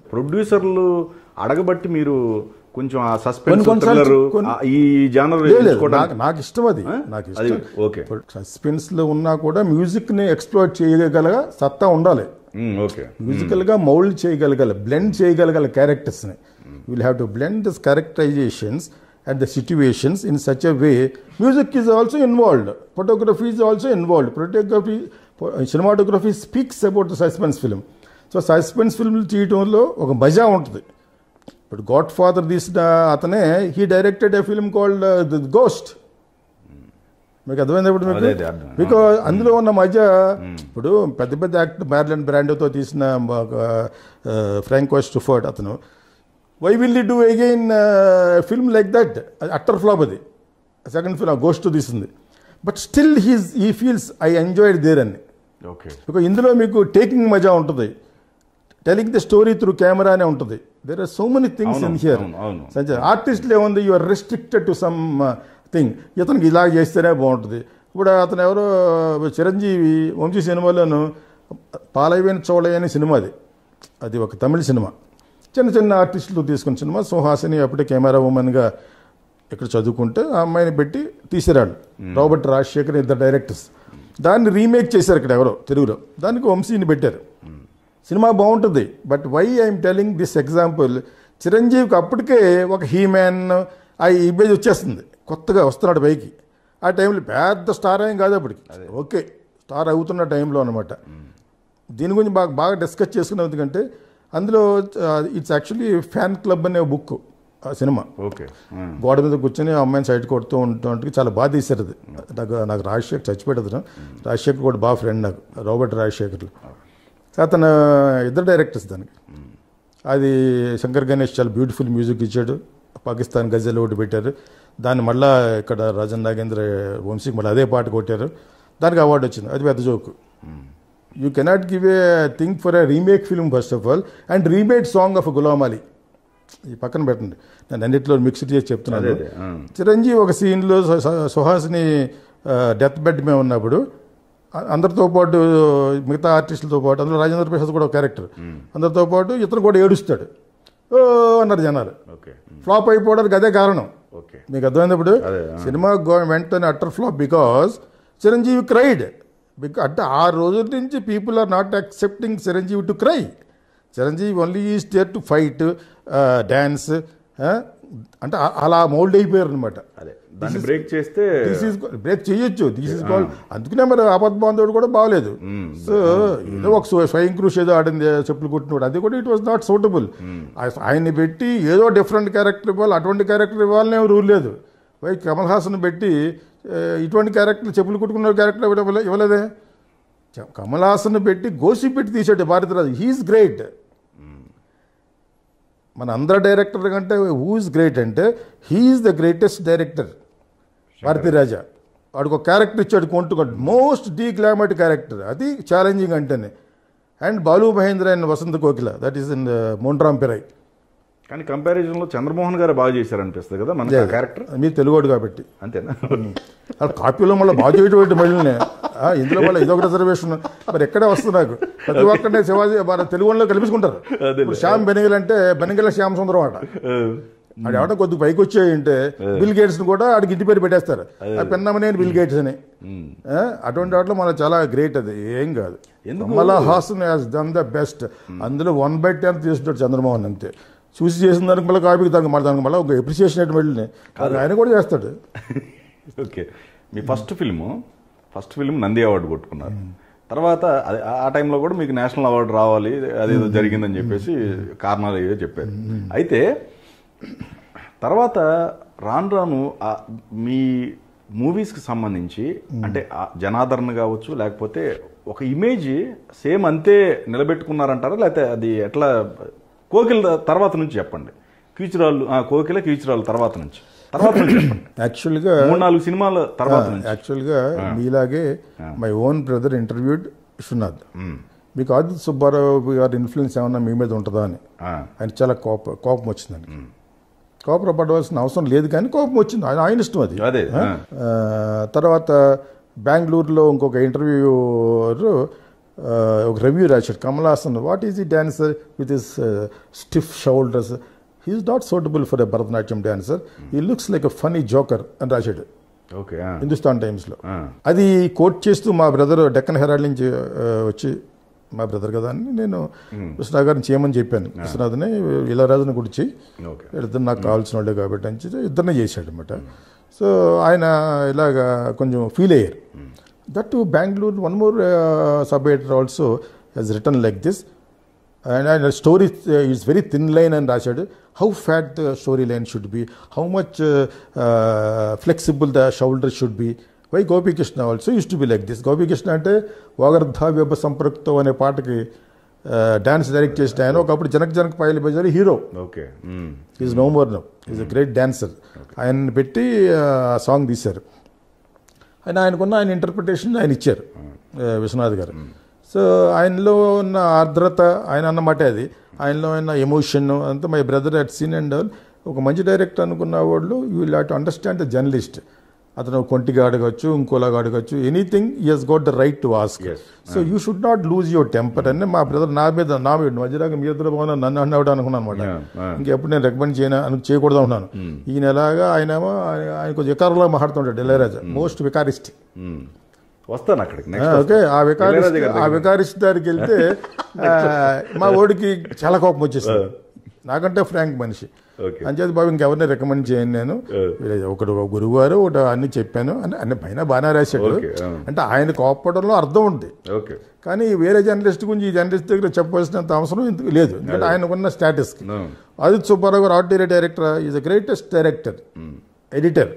ప్రొడ్యూసర్లు అడగబట్టి మీరు కొంచెం ఆ సస్పెన్స్ కొన్ని- కొన్నిసార్లు థ్రిల్లర్ కొన్ని- ఈ జానర్ లేదు, లేదు, నాకు నాకు ఇష్టం అది నాకు అది ఇష్టం ఓకే సస్పెన్స్ లో ఉన్నా కూడా మ్యూజిక్ ని ఎక్స్ప్లోర్ చేయగల సత్తా ఉండాలి ఓకే మ్యూజికల్ గా మౌల్డ్ చేయగలగాలి బ్లెండ్ చేయగలగాలి క్యారెక్టర్స్ ని will have to blend this characterisations and the situations in such a way music is also involved photography is also involved photography cinematography speaks about the suspense film so suspense film చేయటంలో ఒక మజా ఉంటుంది ఇప్పుడు godfather తీసిన అతనే he directed a film called the ghost మీకు అర్థమైంది ఇప్పుడు అదే, అదే, అర్థం. మీకు బికాజ్ అందులో ఉన్న మధ్య ఇప్పుడు పెద్ద పెద్ద యాక్టర్ మ్యార్లన్ బ్రాండోతో తీసిన ఫ్రాంక్ స్టుఫర్డ్ అతను why will do again film like that utter flop అది సెకండ్ ఫిల్మ్ గోస్ట్ తీసింది బట్ స్టిల్ హీస్ ఈ ఫీల్స్ ఐ ఎంజాయిడ్ దేర్ అని ఓకే బికాజ్ ఇందులో మీకు టేకింగ్ మజా ఉంటుంది telling the story through camera అనే ఉంటుంది there are so many things అవును, ఇన్ హియర్ అవును, అవును. సంజయ్ ఆర్టిస్ట్లో ఏముంది you are restricted to something ఇతనికి ఇలా చేస్తేనే బాగుంటుంది ఇప్పుడు అతను ఎవరో చిరంజీవి వంశీ సినిమాలోను పాలైపోయిన చోళయ్య అనే సినిమా అది అది ఒక తమిళ సినిమా చిన్న చిన్న ఆర్టిస్టులు తీసుకున్న సినిమా సుహాసిని అప్పుడే కెమెరా ఉమెన్గా ఇక్కడ చదువుకుంటే ఆ అమ్మాయిని పెట్టి తీసిరాడు రాబర్ట్ రాజశేఖర్ ఇద్దరు డైరెక్టర్స్ దాన్ని రీమేక్ చేశారు ఇక్కడ ఎవరో తెలుగులో దానికి వంశీని పెట్టారు సినిమా బాగుంటుంది but why I'm telling this example చిరంజీవికి అప్పటికే ఒక హీమ్యాన్ ఆ ఇమేజ్ వచ్చేస్తుంది కొత్తగా వస్తున్నాడు పైకి ఆ టైంలో పెద్ద స్టార్ ఏం కాదు అప్పటికి ఓకే స్టార్ అవుతున్న టైంలో అనమాట దీని గురించి బాగా బాగా డిస్కస్ చేసుకున్నాం ఎందుకంటే అందులో ఇట్స్ యాక్చువల్లీ ఫ్యాన్ క్లబ్ అనే బుక్ ఆ సినిమా ఓకే గోడ మీద కూర్చొని ఆ అమ్మాయిని సైడ్ కొడుతూ ఉంటే చాలా బాధ తీశారు అది నాకు నాకు రాజశేఖర్ చచ్చిపోయాడు అతను రాజశేఖర్ కూడా బాగా ఫ్రెండ్ నాకు రాబర్ట్ రాజశేఖర్లు అతను ఇద్దరు డైరెక్టర్స్ దానికి అది శంకర్ గణేష్ చాలా బ్యూటిఫుల్ మ్యూజిక్ ఇచ్చాడు పాకిస్తాన్ గజల్ ఒకటి పెట్టారు దాన్ని మళ్ళా ఇక్కడ రాజన్ నాగేంద్ర వంశీకి మళ్ళీ అదే పాట కొట్టారు దానికి అవార్డు వచ్చింది అది పెద్ద joke you cannot give a think for a remake film first of all and remake song of Ghulam Ali ఈ పక్కన పెట్టండి నేను అన్నింటిలో మిక్స్డ్ చేసి చెప్తున్నాను అదే అదే ఆ. చిరంజీవి ఒక సీన్లో సు- సు- సుహాసిని డెత్ బెడ్ మీద ఉన్నప్పుడు అ- అందరితో పాటు మిగతా ఆర్టిస్టులతో పాటు అందులో రాజేంద్ర ప్రసాద్ కూడా ఒక క్యారెక్టర్ అందరితో పాటు ఇతను కూడా ఏడుస్తాడు ఓ అన్నారు జనాలు ఓకే ఫ్లాప్ అయిపోవడానికి అదే కారణం ఓకే మీకు అర్థమైంది ఇప్పుడు అదే, ఆ. సినిమా గో వెంటనే utter flop because Chiranjeevi cried because అంటే ఆ రోజుల నుంచి people are not accepting Chiranjeevi to cry Chiranjeevi only ఈ స్టేట్ టు ఫైట్ డ్యాన్స్ అంటే ఆ- అలా మౌల్డ్ అయిపోయారు అనమాట అదే దాన్ని బ్రేక్ చేస్తే దిస్ ఈస్ బ్రేక్ చేయొచ్చు దిస్ ఈస్ కాల్డ్ అందుకనే మరి ఆపద్ బాంధవుడు కూడా బాగలేదు సో ఏదో ఒక స్వయం క్రూష్ ఏదో ఆడింది చెప్పులు కుట్టినప్పుడు అది కూడా ఇట్ వాస్ నాట్ సూటబుల్ ఆయన్ని పెట్టి ఏదో డిఫరెంట్ క్యారెక్టర్ ఇవ్వాలి అటువంటి క్యారెక్టర్ ఇవ్వాలనే రూల్ లేదు వై కమల్ హాసన్ పెట్టి ఏ, ఇటువంటి క్యారెక్టర్ చెప్పులు కుట్టుకున్న క్యారెక్టర్ ఇవ్వలే ఇవ్వలేదే చ- కమల్ హాసన్ పెట్టి గోసి పెట్టి తీసాడు భారతరాజు హీఈస్ గ్రేట్ మన అందరు డైరెక్టర్ కంటే హూ ఇస్ గ్రేట్ అంటే he's the greatest director Bharathi Raja వాడికి ఒక క్యారెక్టర్ ఇచ్చాడు కొంటుకోండి మోస్ట్ డీ గ్లామర్డ్ క్యారెక్టర్ అది ఛాలెంజింగ్ అంటేనే and Balu Mahendra and Vasantha Kokila that is in Moondram Pirai కానీ కంపారిజన్ లో చంద్రమోహన్ గారు బాగా చేశారు అనిపిస్తుంది కదా మన క్యారెక్టర్ మీరు తెలుగువాడు కాబట్టి అంతేనా ఆ కాపీలో మళ్ళీ బాగా చేయటువంటి మళ్ళీ ఇందులో మళ్ళీ ఇదొక రిజర్వేషన్ మరి ఎక్కడే వస్తుంది నాకు ప్రతి ఒక్కరినే శివాజీ మన తెలుగు వాళ్ళలో కల్పించుకుంటారు అదేలే. ఇప్పుడు శ్యామ్ బెనిగల్ అంటే బెనిగల శ్యామ్ సుందరం అట ఆడు ఎవడో కొద్దిగా పైకి వచ్చాయంటే బిల్ గేట్స్ ని కూడా ఆడికి ఇంటి పేరు పెట్టేస్తారు ఆ పెన్నమనేని బిల్ గేట్స్ అని ఆ, అటువంటి వాటిలో మన చాలా గ్రేట్ అది ఏం కాదు ఎందుకు? Kamala Haasan has done the best అందులో వన్ బై టెన్ తీసుకుంటాడు చంద్రమోహన్ అంతే చూసి చేసిన దానికి మళ్ళీ కాపీకి దానికి మళ్ళీ దానికి మళ్ళీ ఒక ఎప్రిసియేషన్ ఎటు వెళ్ళి ఆయన కూడా చేస్తాడు ఓకే మీ first film first film Nandi award కొట్టుకున్నారు తర్వాత అదే ఆ- ఆ టైంలో కూడా మీకు నేషనల్ అవార్డు రావాలి అదేదో జరిగిందని చెప్పేసి కారణాలు ఏదో చెప్పారు అయితే తర్వాత రాను రాను ఆ మీ మూవీస్కి సంబంధించి అంటే ఆ జనాదరణ కావచ్చు లేకపోతే ఒక ఇమేజ్ సేమ్ అంతే నిలబెట్టుకున్నారంటారా లేకపోతే అది ఎట్లా కోకిల తర్వాత నుంచి చెప్పండి కీచురాళ్ళు ఆ, కోకిల కీచురాళ్ళు తర్వాత నుంచి తర్వాత నుంచి చెప్పండి యాక్చువల్గా మూడు నాలుగు సినిమాల తర్వాత నుంచి యాక్చువల్గా మీలాగే my own brother interviewed Viswanath మీకు ఆదిత్య సుబ్బారావు గారి ఇన్ఫ్లుయెన్స్ ఏమన్నా మీ మీద ఉంటుందా అని ఆ, ఆయన చాలా కోప కోపం వచ్చిందండి కోపం పడవలసిన అవసరం లేదు కానీ కోపం వచ్చింది ఆయన ఆయన ఇష్టం అది అదే ఆ, ఆ, తర్వాత బెంగళూరులో ఇంకొక ఇంటర్వ్యూరు ఒక రివ్యూ రాశాడు Kamal Haasan what is the dancer with is stiff shoulders he's not suitable for a Bharatanatyam dancer he looks like a funny joker అని రాశాడు ఓకే హిందుస్థాన్ టైమ్స్లో అది కోట్ చేస్తూ మా బ్రదర్ డెక్కన్ హెరాల్డ్ నుంచి ఆ, వచ్చి మా బ్రదర్ కదా అని నేను విశ్వనాథ్ గారిని చేయమని చెప్పాను విశ్వనాథ్ని ఇళరాజుని గురించి ఓకే ఇద్దరు నాకు కావాల్సిన వాళ్ళే కాబట్టి అని చెప్పి ఇద్దరినే చేశాడు అనమాట సో ఆయన ఇలాగా కొంచెం ఫీల్ అయ్యారు that to Bengaluru one more sub editor also he's return like this and ఆయన story it's very thin line అని రాశాడు how fat the story line should be how much flexible the shoulder should be why Gopikrishna also use to be like this Gopikrishna అంటే వాగర్ధ వ్యభ సంపృక్తో అనే పాటకి dance direct చేసిన ఆయన ఒకప్పుడు జనక్ జనక్ పాయలు బజారు hero okay is no more no is a great dancer ఆయన పెట్టి ఆ సాంగ్ తీశారు ఆయన ఆయనకున్న ఆయన ఇంటర్ప్రిటేషన్ ఆయన ఇచ్చారు ఆ, విశ్వనాథ్ గారు సో ఆయనలో ఉన్న ఆర్ద్రత ఆయన అన్నమాట అది ఆయనలో ఉన్న ఎమోషన్ అంతా my brother at scene and all ఒక మంచి డైరెక్టర్ అనుకున్న వాళ్ళు you will have to understand the journalist అతను కొంటిగా అడగచ్చు ఇంకోలాగా అడగచ్చు ఎనీథింగ్ ఈ he's got the right to ask Yes. So you should not lose your temper అని మా బ్రదర్ నా మీద నా మీద మధ్యరాగా మీ ఇద్దరు బాగున్నా నన్ను అన్నవాడు అనుకున్నాను అనమాట Yeah, yeah. ఇంకెప్పుడు నేను రికమెండ్ చేయను అని చేయకూడదు అనుకున్నాను ఈయన ఎలాగా ఆయన ఏమో ఆయన ఆయన కొంచెం వికారంలో మాట్లాడుతుంటాడు ఇళయరాజా మోస్ట్ వికారిస్ట్ వస్తాను అక్కడికి ఆ, నెక్స్ట్ ఓకే ఆ వికారిస్ట్ ఇళయరాజా గారి ఆ దగ్గరికి. వికారిస్ట్ దగ్గరికి వెళ్తే ఆ, మా ఓడికి చాలా కోపం వచ్చేసింది నాకంటే ఫ్రాంక్ మనిషి ఓకే అంచేది బాబు ఇంకెవరిని రికమెండ్ చేయను నేను ఒకడు ఒక గురువు గారు ఒకటి అన్ని చెప్పాను అని అన్ని పైన బాగానే రాశాడు ఓకే, ఆ. అంటే ఆయన కోపడంలో అర్థం ఉంది ఓకే కానీ వేరే జర్నలిస్ట్ గురించి ఈ జర్నలిస్ట్ దగ్గర చెప్పవలసినంత అవసరం ఎందుకు లేదు ఎందుకంటే ఆయనకున్న స్టాటస్కి No. Adit Subbarao garu art director is the greatest director editor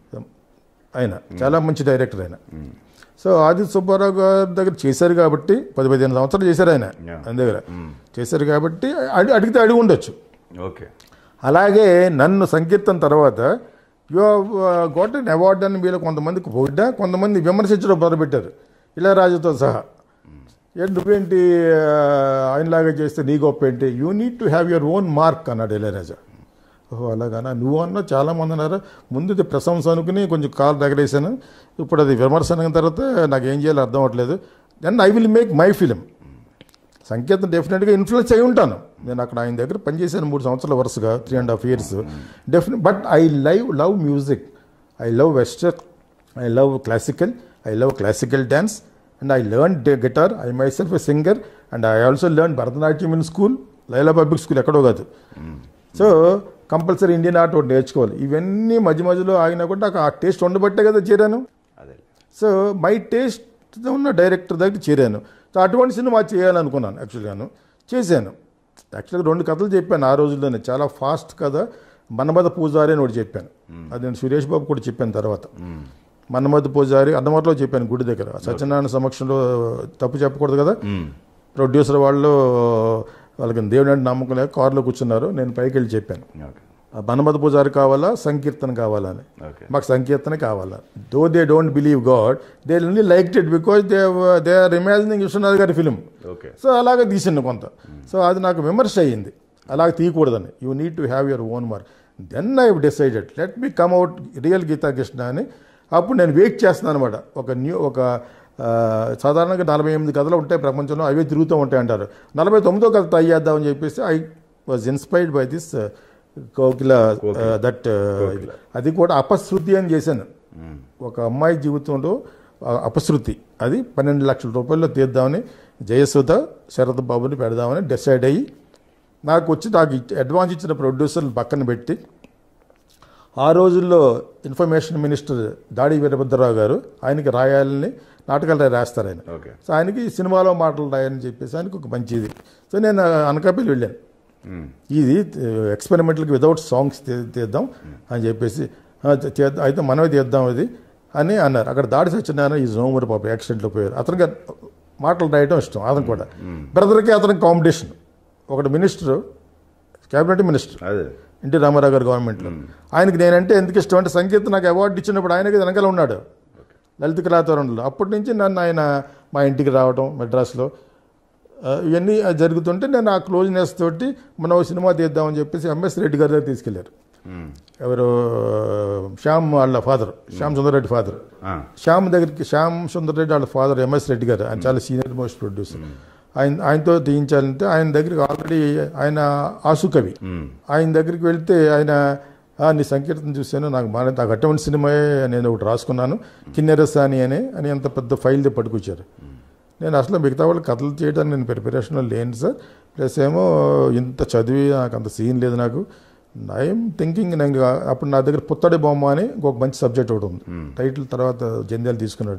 ఆయన చాలా మంచి డైరెక్టర్ ఆయన సో ఆదిత్ సుబ్బారావు గారి దగ్గర చేశారు కాబట్టి పది పదిహేను సంవత్సరాలు చేశారు ఆయన Yeah. ఆయన దగ్గర చేశారు కాబట్టి అడి అడిగితే అడిగి ఉండొచ్చు ఓకే అలాగే నన్ను సంకీర్తన తర్వాత యు గోట్ అన్ అవార్డ్ అని వీళ్ళు కొంతమందికి పొగిడ్డా కొంతమంది విమర్శించడం మొదలుపెట్టారు ఇళయరాజుతో సహా ఏంటి నువ్వేంటి ఆ, ఆయనలాగా చేస్తే నీ గొప్ప ఏంటి you need to have your own mark అన్నాడు ఇళయరాజా ఓహో అలాగానా నువ్వు అన్నా చాలా మంది అన్నారు ముందు ఇది ప్రశంస అనుకుని కొంచెం కాలు దగ్గరేసాను ఇప్పుడు అది విమర్శ అయిన తర్వాత నాకు ఏం చేయాలో అర్థం అవ్వట్లేదు then I will make my film సంకేతం డెఫినెట్గా ఇన్ఫ్లుయెన్స్ అయి ఉంటాను నేను అక్కడ ఆయన దగ్గర పనిచేశాను మూడు సంవత్సరాల వరుసగా three and half years definite but I live love music I love western I love classical I love classical dance and I learn guitar I myself a singer and I also learn Bharatanatyam in school Laila public school ఎక్కడో కాదు so compulsory Indian art ఒకటి నేర్చుకోవాలి ఇవన్నీ మధ్య మధ్యలో ఆగినా కూడా నాకు ఆ టేస్ట్ ఉండబట్టే కదా చేరాను అదే సో మై టేస్ట్ ఉన్న డైరెక్టర్ దగ్గర చేరాను సో అటువంటి సినిమా చేయాలనుకున్నాను యాక్చువల్గాను చేశాను యాక్చువల్గా రెండు కథలు చెప్పాను ఆ రోజుల్లోనే చాలా ఫాస్ట్ కథ మన్మథ పూజారి అని ఒకటి చెప్పాను అది నేను సురేష్ బాబు కూడా చెప్పాను తర్వాత మన్మథ పూజారి అన్నమట్లో చెప్పాను గుడి దగ్గర సత్యనారాయణ సమక్షంలో తప్పు చెప్పకూడదు కదా ప్రొడ్యూసర్ వాళ్ళు వాళ్ళకి దేవుడు అంటే నమ్మకం లేక కారులో కూర్చున్నారు నేను పైకి వెళ్ళి చెప్పాను ఓకే ఆ మన్మథ పూజారి కావాలా సంకీర్తన కావాలా అని ఓకే మాకు సంకీర్తన కావాలా though they don't believe god they only like it because they they are imagining Vishwanath గారి ఫిలిం ఓకే సో అలాగే తీసిండు కొంత సో అది నాకు విమర్శ అయ్యింది అలాగ తీయకూడదని you need to have your own mark then I decided let me come out real Geetha Krishna అని అప్పుడు నేను వెయిట్ చేస్తున్నాను అనమాట ఒక న్యూ ఒక ఆ, సాధారణంగా నలభై ఎనిమిది కథలు ఉంటాయి ప్రపంచంలో అవే తిరుగుతూ ఉంటాయి అంటారు నలభై తొమ్మిదో కథ ట్రై చేద్దామని చెప్పేసి I was inspired by this Kokila that అది కూడా అపశృతి అని చేశాను ఒక అమ్మాయి జీవితంలో ఆ అపశృతి అది పన్నెండు లక్షల రూపాయల్లో తీద్దామని జయసుధ శరత్ బాబుని పెడదామని డిసైడ్ అయ్యి నాకు వచ్చి నాకు ఇచ్చి- అడ్వాన్స్ ఇచ్చిన ప్రొడ్యూసర్లు పక్కన పెట్టి ఆ రోజుల్లో ఇన్ఫర్మేషన్ మినిస్టర్ దాడి వీరభద్రరావు గారు ఆయనకి రాయాలని నాటకాలు రాస్తారు ఆయన ఓకే సో ఆయనకి సినిమాలో మాటలు రాయని చెప్పేసి ఆయనకి ఒక మంచిది సో నేను అనకాపల్లి వెళ్ళాను ఇది ఎక్స్పెరిమెంట్లకి వితౌట్ సాంగ్స్ తీద్దాం అని చెప్పేసి "ఆ, చేద్దాం అయితే మనమే తీద్దాం ఇది అని అన్నారు అక్కడ దాడి సత్యనారాయణ ఈ జోమర్ పాప యాక్సిడెంట్లో పోయారు అతనికి మాటలు రాయటం ఇష్టం అతను కూడా బ్రదర్కి అతనికి కాంపిటీషన్ ఒకటి మినిస్టర్ క్యాబినెట్ మినిస్టర్ అదే ఎన్టీ రామారావు గారు గవర్నమెంట్లో ఆయనకి నేనంటే ఎందుకు ఇష్టం అంటే సంగీతం నాకు అవార్డు ఇచ్చినప్పుడు ఆయనకి వెనకాల ఉన్నాడు లలిత కళాతోరణంలో అప్పటి నుంచి నన్ను ఆయన మా ఇంటికి రావడం మెడ్రాస్లో ఆ, ఇవన్నీ జరుగుతుంటే నేను ఆ క్లోజ్నెస్ తోటి మనం ఓ సినిమా తీద్దామని చెప్పేసి ఎంఎస్ రెడ్డి గారి దగ్గర తీసుకెళ్లారు ఉమ్. ఎవరు శ్యామ్ వాళ్ళ ఫాదర్ శ్యామ్ సుందర్ రెడ్డి ఫాదర్ ఆ, శ్యామ్ దగ్గరికి శ్యామ్ సుందర్ రెడ్డి వాళ్ళ ఫాదర్ ఎంఎస్ రెడ్డి గారు ఆయన చాలా సీనియర్ మోస్ట్ ప్రొడ్యూసర్ ఆయన ఆయనతో తీయించాలంటే ఆయన దగ్గరికి ఆల్రెడీ ఆయన ఆసు కవి ఉమ్. ఆయన దగ్గరికి వెళ్తే ఆయన "ఆ, నీ సంకీర్తన చూశాను నాకు బాగా నాకు అటువంటి సినిమాయే నేను ఒకటి రాసుకున్నాను కిన్నెరసాని అని అని అంత పెద్ద ఫైల్ పట్టుకొచ్చారు నేను అసలు మిగతా వాళ్ళు కథలు చేయడానికి నేను ప్రిపరేషన్లో లేను సార్ ప్లస్ ఏమో ఇంత చదివి నాకు అంత సీన్ లేదు నాకు ఐఎమ్ థింకింగ్ నేను అప్పుడు నా దగ్గర పుత్తడి బొమ్మ అని ఒక మంచి సబ్జెక్ట్ ఒకటి ఉంది టైటిల్ తర్వాత జంధ్యాలు తీసుకున్నాడు